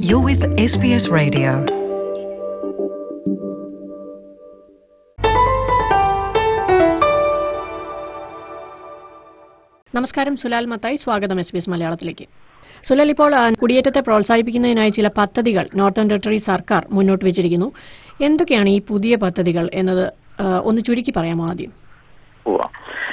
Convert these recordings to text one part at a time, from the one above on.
You're with SBS Radio. നമസ്കാരം സുലാൽ മത്തായി സ്വാഗതം S B S മലയാളത്തിലേക്ക് സുലാൽ ഇപ്പോൾ ആ, കുടിയേറ്റത്തെ പ്രോത്സാഹിപ്പിക്കുന്നതിനായി ചില പദ്ധതികൾ നോർത്തേൺ ടെറിട്ടറി സർക്കാർ മുന്നോട്ട് വെച്ചിരിക്കുന്നു എന്തൊക്കെയാണ് ഈ പുതിയ പദ്ധതികൾ എന്നത് ആ, ഒന്ന് ചുരുക്കി പറയാമോ ആദ്യം ഉവ്വ.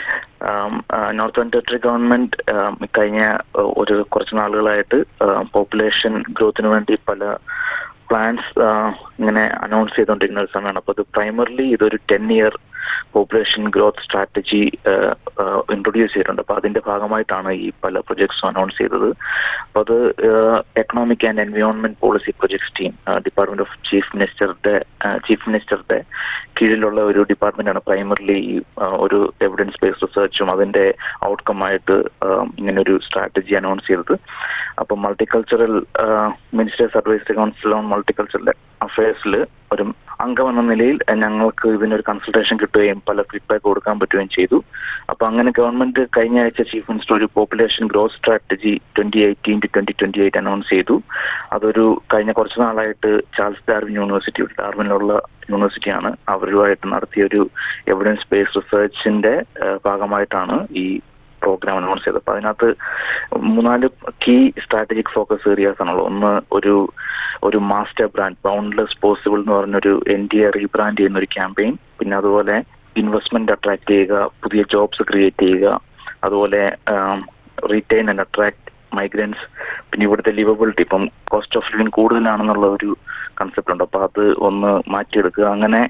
ആം, ആ, നോർത്ത് ടെറിട്ടറി ഗവൺമെന്റ് ആം, കഴിഞ്ഞ ആ, ഒരു കുറച്ച് നാളുകളായിട്ട് പോപ്പുലേഷൻ ഗ്രോത്തിന് വേണ്ടി പല പ്ലാൻസ് ഇങ്ങനെ അനൗൺസ് ചെയ്തുകൊണ്ടിരിക്കുന്ന ഒരു സമയമാണ് അപ്പോൾ അത് പ്രൈമർലി ഇതൊരു ten year population growth strategy introduce ചെയ്തിട്ടുണ്ട് അപ്പോൾ അതിന്റെ ഭാഗമായിട്ടാണ് ഈ പല പ്രൊജക്ട്സും അനൗൺസ് ചെയ്തത് അപ്പോൾ അത് economic and environment policy projects team department of chief മിനിസ്റ്ററുടെ ചീഫ് മിനിസ്റ്ററുടെ കീഴിലുള്ള ഒരു ഡിപ്പാർട്ട്മെന്റാണ് പ്രൈമറിലി ഈ ആ, ഒരു എവിഡൻസ് ബേസ്ഡ് റിസർച്ചും അതിന്റെ ഔട്ട്കം ആയിട്ട് ആ, ഇങ്ങനെ ഒരു സ്ട്രാറ്റജി അനൗൺസ് ചെയ്തത് അപ്പം multicultural minister's advisory council on multicultural അഫയേഴ്സിൽ ഒരു അംഗം എന്ന നിലയിൽ ഞങ്ങൾക്ക് ഇതിനൊരു കൺസൾട്ടേഷൻ കിട്ടുകയും പല ഫീഡ്ബാക്ക് കൊടുക്കാൻ പറ്റുകയും ചെയ്തു അപ്പൊ അങ്ങനെ ഗവൺമെന്റ് കഴിഞ്ഞ ആഴ്ച ചീഫ് മിനിസ്റ്റർ ഒരു population growth strategy twenty eighteen to twenty twenty eight announce ചെയ്തു അതൊരു കഴിഞ്ഞ കുറച്ച് നാളായിട്ട് ചാൾസ് ഡാർവിൻ യൂണിവേഴ്സിറ്റി ഡാർവിനിലുള്ള യൂണിവേഴ്സിറ്റിയാണ് അവരുമായിട്ട് നടത്തിയ ഒരു എവിഡൻസ് ബേസ്ഡ് റിസർച്ചിന്റെ ഭാഗമായിട്ടാണ് ഈ പ്രോഗ്രാം അനൗൺസ് ചെയ്തത് അപ്പൊ അതിനകത്ത് മൂന്നാല് കീ സ്ട്രാറ്റജിക് ഫോക്കസ് ഏരിയാസ് ആണുള്ളത് ഒന്ന് ഒരു ഒരു മാസ്റ്റർ ബ്രാൻഡ് ബൗണ്ട്ലെസ് പോസിബിൾ എന്ന് പറഞ്ഞൊരു എൻ ഡി എ റീബ്രാൻഡ് ചെയ്യുന്ന ഒരു ക്യാമ്പയിൻ പിന്നെ അതുപോലെ ഇൻവെസ്റ്റ്മെന്റ് അട്രാക്ട് ചെയ്യുക പുതിയ ജോബ്സ് ക്രിയേറ്റ് ചെയ്യുക അതുപോലെ റീറ്റെയിൻ ആൻഡ് അട്രാക്ട് മൈഗ്രൻസ് പിന്നെ ഇവിടുത്തെ ലിവബിലിറ്റി ഇപ്പം കോസ്റ്റ് ഓഫ് ലിവിങ് കൂടുതലാണെന്നുള്ള ഒരു കൺസെപ്റ്റ് ഉണ്ട് അപ്പൊ അത് ഒന്ന് മാറ്റിയെടുക്കുക അങ്ങനെ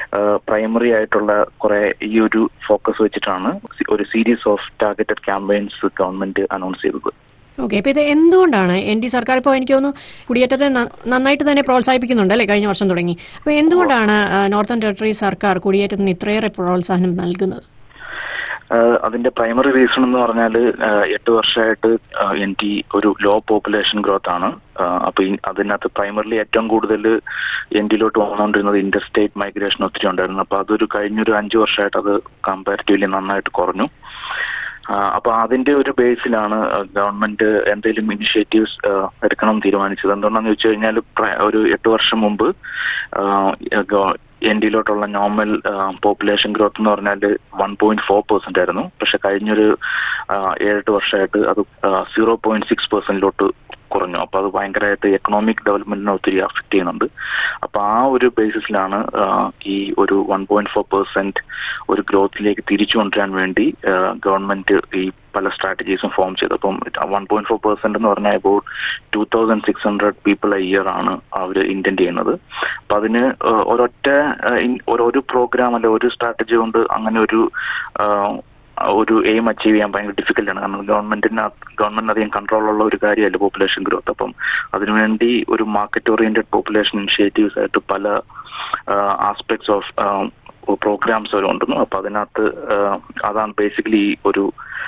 പ്രൈമറി ആയിട്ടുള്ള കുറെ ഈ ഒരു ഫോക്കസ് വെച്ചിട്ടാണ് ഒരു series of targeted campaigns government announce ചെയ്തത് ഓക്കെ ഇപ്പൊ ഇത് എന്തുകൊണ്ടാണ് എൻ ഡി സർക്കാർ ഇപ്പോൾ എനിക്ക് തോന്നുന്നു കുടിയേറ്റത്തെ ന- നന്നായിട്ട് തന്നെ പ്രോത്സാഹിപ്പിക്കുന്നുണ്ട് അല്ലേ കഴിഞ്ഞ വർഷം തുടങ്ങി അപ്പൊ എന്തുകൊണ്ടാണ് ആ, നോർത്തേൺ ടെറിട്ടറി സർക്കാർ കുടിയേറ്റത്തിന് ഇത്രയേറെ പ്രോത്സാഹനം നൽകുന്നത് ആഹ് അതിന്റെ പ്രൈമറി റീസൺ എന്ന് പറഞ്ഞാൽ എട്ട് വർഷമായിട്ട് എൻ ടി ഒരു ലോ പോപ്പുലേഷൻ ഗ്രോത്ത് ആണ് ആഹ് അപ്പൊ ഈ അതിനകത്ത് പ്രൈമറിലി ഏറ്റവും കൂടുതൽ എൻ ടിയിലോട്ട് വന്നുകൊണ്ടിരുന്നത് ഇന്റർ സ്റ്റേറ്റ് മൈഗ്രേഷൻ ഒത്തിരി ഉണ്ടായിരുന്നു അപ്പൊ അതൊരു കഴിഞ്ഞൊരു അഞ്ചു വർഷമായിട്ട് അത് കമ്പാരിറ്റീവ്ലി നന്നായിട്ട് കുറഞ്ഞു ആഹ് അപ്പൊ അതിന്റെ ഒരു ബേസിലാണ് ഗവൺമെന്റ് എന്തെങ്കിലും ഇനിഷ്യേറ്റീവ്സ് എടുക്കണം എന്ന് തീരുമാനിച്ചത് എന്തുകൊണ്ടാന്ന് വെച്ച് കഴിഞ്ഞാൽ ഒരു എട്ട് വർഷം മുമ്പ് എൻ ഡിയിലോട്ടുള്ള നോർമൽ പോപ്പുലേഷൻ ഗ്രോത്ത് എന്ന് പറഞ്ഞാൽ വൺ പോയിന്റ് ഫോർ പെർസെന്റ് ആയിരുന്നു പക്ഷെ കഴിഞ്ഞൊരു ആഹ് ഏഴെട്ട് വർഷമായിട്ട് അത് സീറോ പോയിന്റ് സിക്സ് പെർസെന്റിലോട്ട് കുറഞ്ഞു അപ്പൊ അത് ഭയങ്കരമായിട്ട് എക്കണോമിക് ഡെവലപ്മെന്റിനെ ഒത്തിരി അഫക്ട് ചെയ്യുന്നുണ്ട് അപ്പൊ ആ ഒരു ബേസിസിലാണ് ആഹ് ഈ ഒരു വൺ പോയിന്റ് ഫോർ പെർസെന്റ് ഒരു ഗ്രോത്തിലേക്ക് തിരിച്ചു കൊണ്ടുവരാൻ വേണ്ടി ഗവൺമെന്റ് ഈ പല സ്ട്രാറ്റജീസും ഫോം ചെയ്തു അപ്പം വൺ പോയിന്റ് ഫോർ പെർസെന്റ് എന്ന് പറഞ്ഞാൽ about two thousand six hundred people a year ആണ് അവർ ഇന്റന്റ് ചെയ്യുന്നത് അപ്പൊ അതിന് ആഹ് ഒരൊറ്റ ആഹ് ഇൻ- ഒരു- ഒരു പ്രോഗ്രാം അല്ല ഒരു സ്ട്രാറ്റജി കൊണ്ട് അങ്ങനെ ഒരു ആഹ് ഒരു എയിം അച്ചീവ് ചെയ്യാൻ ഭയങ്കര ഡിഫിക്കൽട്ട് ആണ് കാരണം ഗവൺമെന്റിന് ഗവൺമെന്റിന് അധികം കൺട്രോൾ ഉള്ള ഒരു കാര്യമല്ല പോപ്പുലേഷൻ ഗ്രോത്ത് അപ്പം അതിനുവേണ്ടി ഒരു മാർക്കറ്റ് ഓറിയന്റഡ് പോപ്പുലേഷൻ ഇനിഷ്യേറ്റീവ്സ് ആയിട്ട് പല ആസ്പെക്ട്സ് ഓഫ് പ്രോഗ്രാംസ് വരെ ഉണ്ടെന്നു അപ്പൊ അതിനകത്ത് ആഹ് അതാണ് ബേസിക്കലി ഒരു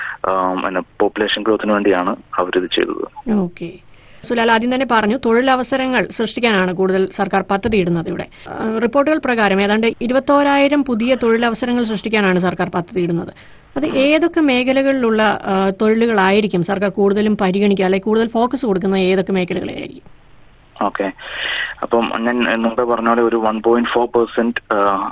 പോപ്പുലേഷൻ ഗ്രോത്തിന് വേണ്ടിയാണ് അവരിത് ചെയ്തത് ഓക്കെ സുലാൽ ആദ്യം തന്നെ പറഞ്ഞു തൊഴിലവസരങ്ങൾ സൃഷ്ടിക്കാനാണ് കൂടുതൽ സർക്കാർ പദ്ധതി ഇടുന്നത് ഇവിടെ ആ, റിപ്പോർട്ടുകൾ പ്രകാരം ഏതാണ്ട് ഇരുപത്തോരായിരം പുതിയ തൊഴിലവസരങ്ങൾ സൃഷ്ടിക്കാനാണ് സർക്കാർ പദ്ധതി ഇടുന്നത് അത് ഏതൊക്കെ മേഖലകളിലുള്ള ആ, തൊഴിലുകളായിരിക്കും സർക്കാർ കൂടുതലും പരിഗണിക്കുക അല്ലെങ്കിൽ കൂടുതൽ ഫോക്കസ് കൊടുക്കുന്ന ഏതൊക്കെ മേഖലകളായിരിക്കും ഓക്കെ അപ്പം ഞാൻ മുമ്പേ പറഞ്ഞ പോലെ ഒരു one point four percent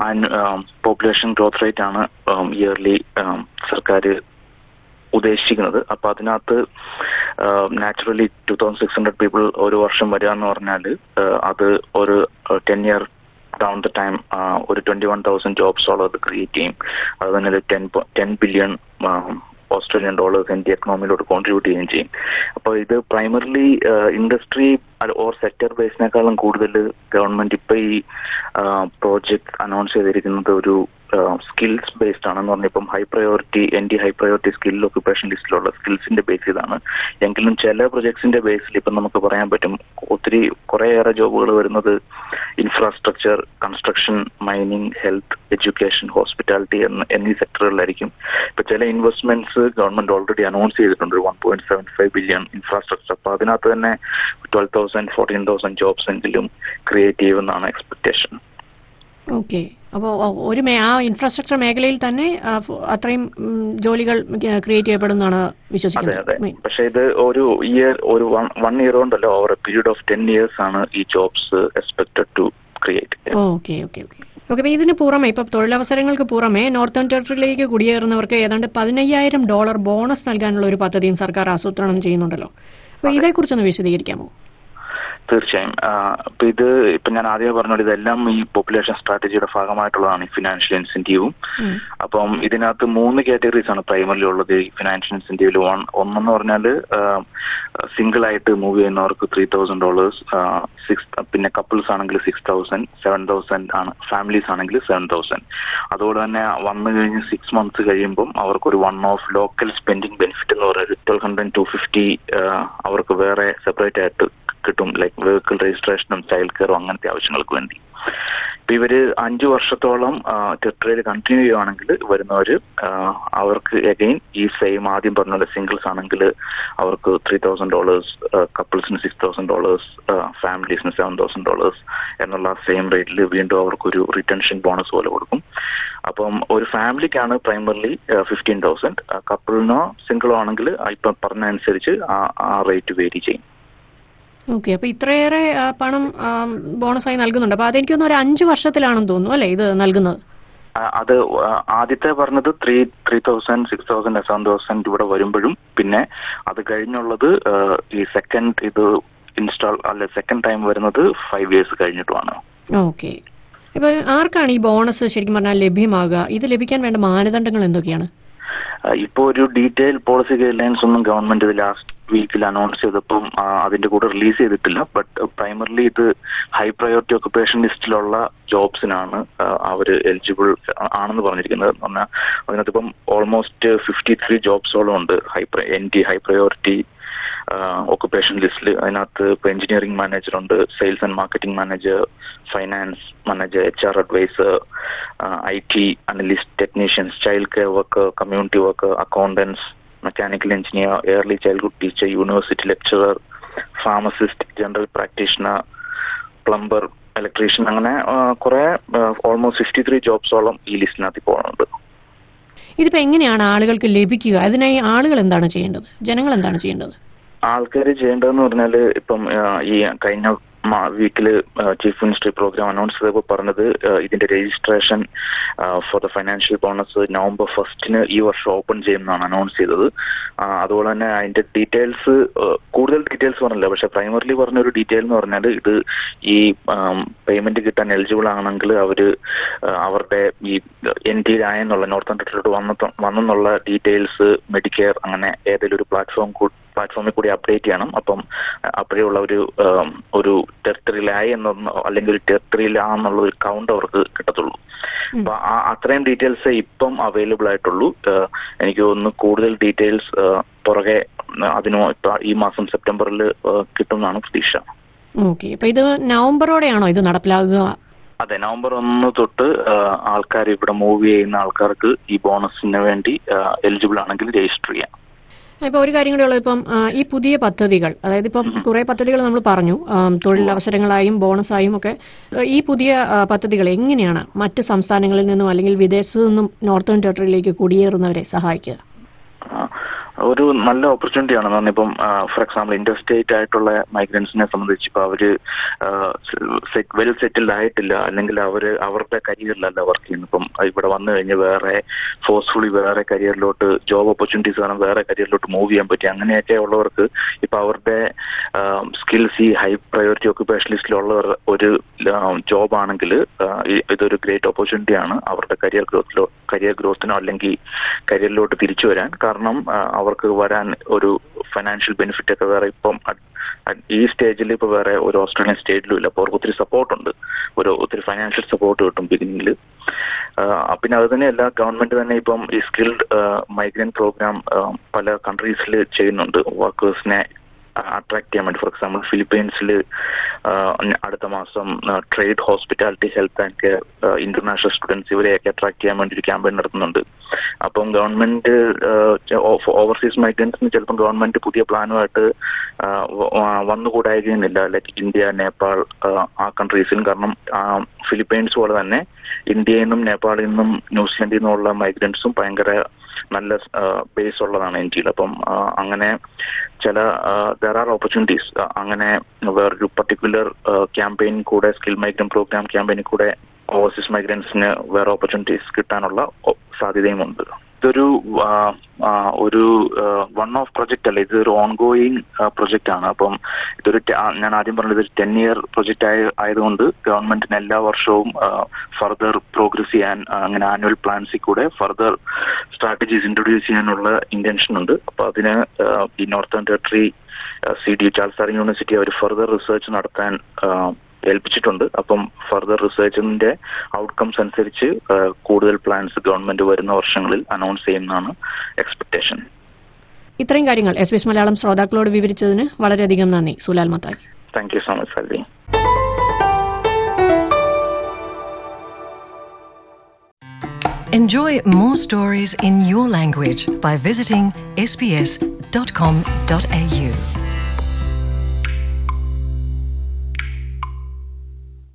population growth rate ആണ് ഇയർലി സർക്കാർ ഉദ്ദേശിക്കുന്നത് അപ്പൊ അതിനകത്ത് naturally two thousand six hundred people ഒരു വർഷം വരിക എന്ന് പറഞ്ഞാൽ അത് ഒരു ten year down the time ഒരു ട്വന്റി വൺ തൗസൻഡ് ജോബ്സോളം അത് ക്രിയേറ്റ് ചെയ്യും അത് തന്നെ ഒരു ten ten billion Australian dollars India എക്കണോമിയിലോട്ട് കോൺട്രിബ്യൂട്ട് ചെയ്യുകയും ചെയ്യും അപ്പോൾ ഇത് പ്രൈമറിലി ഇൻഡസ്ട്രി ഓർ സെക്ടർ ബേസിനേക്കാളും കൂടുതൽ ഗവൺമെന്റ് ഇപ്പൊ ഈ പ്രോജക്ട് അനൗൺസ് ചെയ്തിരിക്കുന്നത് ഒരു സ്കിൽസ് ബേസ്ഡ് ആണെന്ന് പറഞ്ഞാൽ ഇപ്പം high priority N D high priority skill occupation ലിസ്റ്റിലുള്ള സ്കിൽസിന്റെ ബേസ് ചെയ്താണ് എങ്കിലും ചില പ്രൊജക്ട്സിന്റെ ബേസിൽ ഇപ്പം നമുക്ക് പറയാൻ പറ്റും ഒത്തിരി കുറേയേറെ ജോബുകൾ വരുന്നത് infrastructure construction mining health education hospitality എന്ന എന്നീ സെക്ടറുകളിലായിരിക്കും ഇപ്പൊ ചില ഇൻവെസ്റ്റ്മെന്റ്സ് ഗവൺമെന്റ് ഓൾറെഡി അനൗൺസ് ചെയ്തിട്ടുണ്ട് ഒരു one point seven five billion infrastructure അപ്പൊ അതിനകത്ത് തന്നെ twelve thousand fourteen thousand jobs എങ്കിലും ക്രിയേറ്റ് ചെയ്യുമെന്നാണ് എക്സ്പെക്ടേഷൻ ഓക്കെ അപ്പോൾ ഒരു മേ- ആ ഇൻഫ്രാസ്ട്രക്ചർ മേഖലയിൽ തന്നെ ആ, ഫ- അത്രയും ഉം, ജോലികൾ ക്രിയേറ്റ് ചെയ്യപ്പെടുന്നതാണ് അതെ അതെ വിശ്വസിക്കുന്നത് പക്ഷെ ഇത് ഒരു ഇയർ ഒരു വൺ ഇയർ കൊണ്ടല്ലോ over a period of ten years ആണ് ഈ jobs expected to create okay okay okay okay അപ്പൊ ഇതിന് പുറമെ ഇപ്പൊ തൊഴിലവസരങ്ങൾക്ക് പുറമെ നോർത്തേൺ ടെറിട്ടറിയിലേക്ക് കുടിയേറുന്നവർക്ക് ഏതാണ്ട് പതിനയ്യായിരം ഡോളർ ബോണസ് നൽകാനുള്ള ഒരു പദ്ധതിയും സർക്കാർ ആസൂത്രണം ചെയ്യുന്നുണ്ടല്ലോ അപ്പൊ ഇതേക്കുറിച്ചൊന്ന് വിശദീകരിക്കാമോ തീർച്ചയായും ആ, അപ്പൊ ഇത് ഇപ്പൊ ഞാൻ ആദ്യമേ പറഞ്ഞോളൂ ഇതെല്ലാം ഈ പോപ്പുലേഷൻ സ്ട്രാറ്റജിയുടെ ഭാഗമായിട്ടുള്ളതാണ് ഈ ഫിനാൻഷ്യൽ ഇൻസെന്റീവും ഉം. അപ്പം ഇതിനകത്ത് മൂന്ന് കാറ്റഗറീസ് ആണ് പ്രൈമറിലി ഉള്ളത് ഈ ഫിനാൻഷ്യൽ ഇൻസെന്റീവിൽ വൺ ഒന്നെന്ന് പറഞ്ഞാൽ സിംഗിൾ ആയിട്ട് മൂവ് ചെയ്യുന്നവർക്ക് ത്രീ തൗസൻഡ് ഡോളേഴ്സ് സിക്സ് പിന്നെ കപ്പിൾസ് ആണെങ്കിൽ സിക്സ് തൗസൻഡ് സെവൻ തൗസൻഡ് ആണ് ഫാമിലീസ് ആണെങ്കിൽ സെവൻ തൗസൻഡ് അതുപോലെ തന്നെ വന്നു കഴിഞ്ഞ് സിക്സ് മന്ത്സ് കഴിയുമ്പം അവർക്കൊരു one off local spending benefit എന്ന് പറയുന്നത് ട്വൽവ് ഹൺഡ്രഡ് ടു ഫിഫ്റ്റി അവർക്ക് വേറെ സെപ്പറേറ്റ് ആയിട്ട് കിട്ടും ലൈക്ക് വെഹിക്കിൾ രജിസ്ട്രേഷനും ചൈൽഡ് കെയറും അങ്ങനത്തെ ആവശ്യങ്ങൾക്ക് വേണ്ടി ഇപ്പൊ ഇവര് അഞ്ചു വർഷത്തോളം ടെറിട്ടറിയിൽ കണ്ടിന്യൂ ചെയ്യുവാണെങ്കിൽ വരുന്നവര് ആ, അവർക്ക് അഗൈൻ ഈ സെയിം ആദ്യം പറഞ്ഞ പോലെ സിംഗിൾസ് ആണെങ്കിൽ അവർക്ക് ത്രീ തൗസൻഡ് ഡോളേഴ്സ് കപ്പിൾസിന് സിക്സ് തൗസൻഡ് ഡോളേഴ്സ് ഫാമിലീസിന് സെവൻ തൗസൻഡ് ഡോളേഴ്സ് എന്നുള്ള സെയിം റേറ്റിൽ വീണ്ടും അവർക്കൊരു റിട്ടൻഷൻ ബോണസ് പോലെ കൊടുക്കും അപ്പം ഒരു ഫാമിലിക്കാണ് പ്രൈമറിലി ഫിഫ്റ്റീൻ തൗസൻഡ് കപ്പിളിനോ സിംഗിളോ ആണെങ്കിൽ ഇപ്പം പറഞ്ഞ അനുസരിച്ച് ആ ആ റേറ്റ് വേരി ചെയ്യും ഓക്കെ അപ്പൊ ഇത്രയേറെ ആ, പണം ബോണസായി നൽകുന്നുണ്ട് അപ്പൊ അതെനിക്ക് തോന്നുന്നു ഒരു അഞ്ചു വർഷത്തിലാണെന്ന് തോന്നുന്നു അല്ലേ ഇത് നൽകുന്നത് ആ, അത് ആ, ആദ്യത്തെ പറഞ്ഞത് three three thousand six thousand seven thousand ഇവിടെ വരുമ്പോഴും പിന്നെ അത് കഴിഞ്ഞുള്ളത് ആ, ഈ സെക്കൻഡ് ഇത് ഇൻസ്റ്റാൾ അല്ലെ സെക്കൻഡ് ടൈം വരുന്നത് ഫൈവ് ഇയേഴ്സ് കഴിഞ്ഞിട്ടുമാണ് ഓക്കെ ഇപ്പൊ ആർക്കാണ് ഈ ബോണസ് ശരിക്കും പറഞ്ഞാൽ ലഭ്യമാകുക ഇത് ലഭിക്കാൻ വേണ്ട മാനദണ്ഡങ്ങൾ എന്തൊക്കെയാണ് ആ, ഇപ്പോ ഒരു ഡീറ്റെയിൽ പോളിസി ഗൈഡ് ലൈൻസ് ഒന്നും ഗവൺമെന്റ് ഇത് ലാസ്റ്റ് വീക്കിൽ അനൗൺസ് ചെയ്തപ്പം ആ, അതിന്റെ കൂടെ റിലീസ് ചെയ്തിട്ടില്ല ബട്ട് പ്രൈമറിലി ഇത് ഹൈ പ്രയോറിറ്റി ഒക്കുപേഷൻ ലിസ്റ്റിലുള്ള ജോബ്സിനാണ് അവർ എലിജിബിൾ ആണെന്ന് പറഞ്ഞിരിക്കുന്നത് എന്ന് പറഞ്ഞാൽ അതിനകത്ത് ഇപ്പം ഓൾമോസ്റ്റ് ഫിഫ്റ്റി ത്രീ ജോബ്സോളം ഉണ്ട് high N T high priority occupation ലിസ്റ്റിൽ അതിനകത്ത് ഇപ്പോൾ എഞ്ചിനീയറിംഗ് മാനേജർ ഉണ്ട് sales and marketing manager finance manager H R adviser I T analyst technicians child care work community work accountants mechanical engineer early childhood teacher university lecturer pharmacist general practitioner plumber electrician അങ്ങനെ കുറെ almost fifty three ജോബ്സോളം ഈ ലിസ്റ്റിനകത്ത് പോകുന്നുണ്ട് ഇതിപ്പോ എങ്ങനെയാണ് ആളുകൾക്ക് ലഭിക്കുക അതിനായി ആളുകൾ എന്താണ് ചെയ്യേണ്ടത് ജനങ്ങൾ എന്താണ് ചെയ്യേണ്ടത് ആൾക്കാർ ചെയ്യേണ്ടതെന്ന് പറഞ്ഞാല് ഇപ്പം ആ, ഈ കഴിഞ്ഞ വീക്കില് ചീഫ് മിനിസ്റ്റർ പ്രോഗ്രാം അനൗൺസ് ചെയ്തപ്പോൾ പറഞ്ഞത് ആ, ഇതിന്റെ registration for the financial bonus November ഫസ്റ്റിന് ഈ വർഷം ഓപ്പൺ ചെയ്യുമെന്നാണ് അനൗൺസ് ചെയ്തത് ആ, അതുപോലെ തന്നെ അതിന്റെ ഡീറ്റെയിൽസ് കൂടുതൽ ഡീറ്റെയിൽസ് പറഞ്ഞില്ല പക്ഷെ പ്രൈമറിലി പറഞ്ഞ ഒരു ഡീറ്റെയിൽ എന്ന് പറഞ്ഞാൽ ഇത് ഈ പേയ്മെന്റ് കിട്ടാൻ എലിജിബിൾ ആണെങ്കിൽ അവര് ആ, അവരുടെ ഈ എൻ ഡിയിലായെന്നുള്ള നോർത്ത് ടെറിട്ടറി വന്ന വന്നെന്നുള്ള ഡീറ്റെയിൽസ് മെഡിക്കെയർ അങ്ങനെ ഏതെങ്കിലും ഒരു പ്ലാറ്റ്ഫോം പ്ലാറ്റ്ഫോമിൽ കൂടി അപ്ഡേറ്റ് ചെയ്യണം അപ്പം അഹ് അപ്പോഴേയുള്ള ഒരു ആം, ഒരു ടെറിട്ടറിയിലായി എന്നൊന്ന് അല്ലെങ്കിൽ ഒരു ടെറിട്ടറിയിലാന്നുള്ള ഒരു കൗണ്ട് അവർക്ക് കിട്ടത്തുള്ളൂ ഉം. അപ്പൊ ആ അത്രയും ഡീറ്റെയിൽസ് ഇപ്പം അവൈലബിൾ ആയിട്ടുള്ളൂ ആഹ് എനിക്ക് തോന്നുന്നു കൂടുതൽ ഡീറ്റെയിൽസ് പുറകെ ആഹ് അതിന് ഇപ്പൊ ഈ മാസം സെപ്റ്റംബറിൽ കിട്ടുമെന്നാണ് പ്രതീക്ഷ ഓക്കെ അപ്പൊ ഇത് നവംബറോടെയാണോ ഇത് നടപ്പിലാകുക അതെ നവംബർ ഒന്ന് തൊട്ട് ആൾക്കാർ ഇവിടെ മൂവ് ചെയ്യുന്ന ആൾക്കാർക്ക് ഈ ബോണസിന് വേണ്ടി എലിജിബിൾ ആണെങ്കിൽ രജിസ്റ്റർ ചെയ്യാം ഇപ്പൊ ഒരു കാര്യം കൂടെ ഉള്ളത് ഇപ്പം ആ, ഈ പുതിയ പദ്ധതികൾ അതായത് ഇപ്പം കുറെ പദ്ധതികൾ നമ്മൾ പറഞ്ഞു ആം, തൊഴിലവസരങ്ങളായും ബോണസായും ഒക്കെ ആ, ഈ പുതിയ ആ, പദ്ധതികൾ എങ്ങനെയാണ് മറ്റ് സംസ്ഥാനങ്ങളിൽ നിന്നും അല്ലെങ്കിൽ വിദേശത്തു നിന്നും നോർത്തേൺ ടെറിട്ടറിയിലേക്ക് കുടിയേറുന്നവരെ സഹായിക്കുക ആ, ഒരു നല്ല ഓപ്പർച്യൂണിറ്റി ആണ് കാരണം ഇപ്പം ഫോർ എക്സാമ്പിൾ ഇന്റർസ്റ്റേറ്റ് ആയിട്ടുള്ള മൈഗ്രൻസിനെ സംബന്ധിച്ച് ഇപ്പൊ അവര് വെൽ സെറ്റിൽഡ് ആയിട്ടില്ല അല്ലെങ്കിൽ അവര് അവരുടെ കരിയറിലല്ല വർക്ക് ചെയ്യുന്നത് ഇപ്പം ഇവിടെ വന്നു കഴിഞ്ഞ് വേറെ ഫോഴ്സ്ഫുള്ളി വേറെ കരിയറിലോട്ട് ജോബ് ഓപ്പർച്യൂണിറ്റീസ് ആണ് വേറെ കരിയറിലോട്ട് മൂവ് ചെയ്യാൻ പറ്റി അങ്ങനെയൊക്കെ ഉള്ളവർക്ക് ഇപ്പൊ അവരുടെ സ്കിൽസ് ഈ ഹൈ പ്രയോറിറ്റി ഓക്യുപ്പേഷൻ ലിസ്റ്റിലുള്ളവർ ഒരു ജോബ് ആണെങ്കിൽ ഇതൊരു ഗ്രേറ്റ് ഓപ്പർച്യൂണിറ്റി ആണ് അവരുടെ കരിയർ ഗ്രോത്തിലോ കരിയർ ഗ്രോത്തിനോ അല്ലെങ്കിൽ കരിയറിലോട്ട് തിരിച്ചു വരാൻ കാരണം ആ, അവർക്ക് വരാൻ ഒരു ഫൈനാൻഷ്യൽ ബെനിഫിറ്റ് ഒക്കെ വേറെ ഇപ്പം അഡ്- അഡ് ഈ സ്റ്റേജിൽ ഇപ്പൊ വേറെ ഒരു ഓസ്ട്രേലിയൻ സ്റ്റേറ്റിലും ഇല്ല അപ്പോൾ അവർക്ക് ഒത്തിരി സപ്പോർട്ട് ഉണ്ട് ഒരു ഒത്തിരി ഫൈനാൻഷ്യൽ സപ്പോർട്ട് കിട്ടും ബിഗിനിങ്ങിൽ പിന്നെ അത് തന്നെയല്ല ഗവൺമെന്റ് തന്നെ ഇപ്പം ഈ സ്കിൽഡ് മൈഗ്രന്റ് പ്രോഗ്രാം പല കൺട്രീസിൽ ചെയ്യുന്നുണ്ട് വർക്കേഴ്സിനെ അട്രാക്ട് ചെയ്യാൻ വേണ്ടി ഫോർ എക്സാമ്പിൾ ഫിലിപ്പീൻസിൽ അടുത്ത മാസം trade hospitality health and care international students ഇവരെയൊക്കെ അട്രാക്ട് ചെയ്യാൻ വേണ്ടി ഒരു ക്യാമ്പയിൻ നടത്തുന്നുണ്ട് അപ്പം ഗവൺമെന്റ് ഓവർസീസ് മൈഗ്രൻസിന് ചിലപ്പം ഗവൺമെന്റ് പുതിയ പ്ലാനുമായിട്ട് വന്നുകൂടായിരുന്നില്ല ലൈക്ക് ഇന്ത്യ നേപ്പാൾ ആ കൺട്രീസിലും കാരണം ഫിലിപ്പൈൻസ് പോലെ തന്നെ ഇന്ത്യയിൽ നിന്നും നേപ്പാളിൽ നിന്നും ന്യൂസിലൻഡിൽ നിന്നുള്ള മൈഗ്രൻസും ഭയങ്കര നല്ല ബേസ് ഉള്ളതാണ് ഇന്ത്യയിൽ അപ്പം അങ്ങനെ ചില ദർ ആർ ഓപ്പർച്യൂണിറ്റീസ് അങ്ങനെ വേറൊരു പർട്ടിക്കുലർ ക്യാമ്പയിൻ കൂടെ സ്കിൽ മൈഗ്രൻ പ്രോഗ്രാം ക്യാമ്പയിനിൽ കൂടെ ഓവർസീസ് മൈഗ്രൻസിന് വേറെ ഓപ്പർച്യൂണിറ്റീസ് കിട്ടാനുള്ള സാധ്യതയുമുണ്ട് ഇതൊരു ഒരു വൺ ഓഫ് പ്രൊജക്ട് അല്ല ഇതൊരു ഓൺഗോയിങ് പ്രൊജക്ട് ആണ് അപ്പം ഇതൊരു ഞാൻ ആദ്യം പറഞ്ഞത് ഇതൊരു ടെൻ ഇയർ പ്രൊജക്ട് ആയ ആയതുകൊണ്ട് ഗവൺമെന്റിന് എല്ലാ വർഷവും ഫർദർ പ്രോഗ്രസ് ചെയ്യാൻ അങ്ങനെ ആനുവൽ പ്ലാൻസിൽ കൂടെ ഫർദർ സ്ട്രാറ്റജീസ് ഇൻട്രൊഡ്യൂസ് ചെയ്യാനുള്ള ഇന്റൻഷൻ ഉണ്ട് അപ്പൊ അതിന് ഈ നോർത്തേൺ ടെറിട്ടറി സി ഡി ചാൾസാർ യൂണിവേഴ്സിറ്റി അവർ ഫർദർ റിസർച്ച് നടത്താൻ ഏൽപ്പിച്ചിട്ടുണ്ട് അപ്പം ഫർദർ റിസർച്ചിന്റെ ഔട്ട്കംസ് അനുസരിച്ച് കൂടുതൽ പ്ലാൻസ് ഗവൺമെന്റ് വരുന്ന വർഷങ്ങളിൽ അനൗൺസ് ചെയ്യുന്നതാണ് എക്സ്പെക്ടേഷൻ ഇത്രയും കാര്യങ്ങൾ എസ് ബി എസ് മലയാളം ശ്രോതാക്കളോട് വിവരിച്ചതിന് വളരെയധികം നന്ദി Sulal Mathai thank you so much സൽവി Enjoy more stories in your language by visiting sbs.com.au.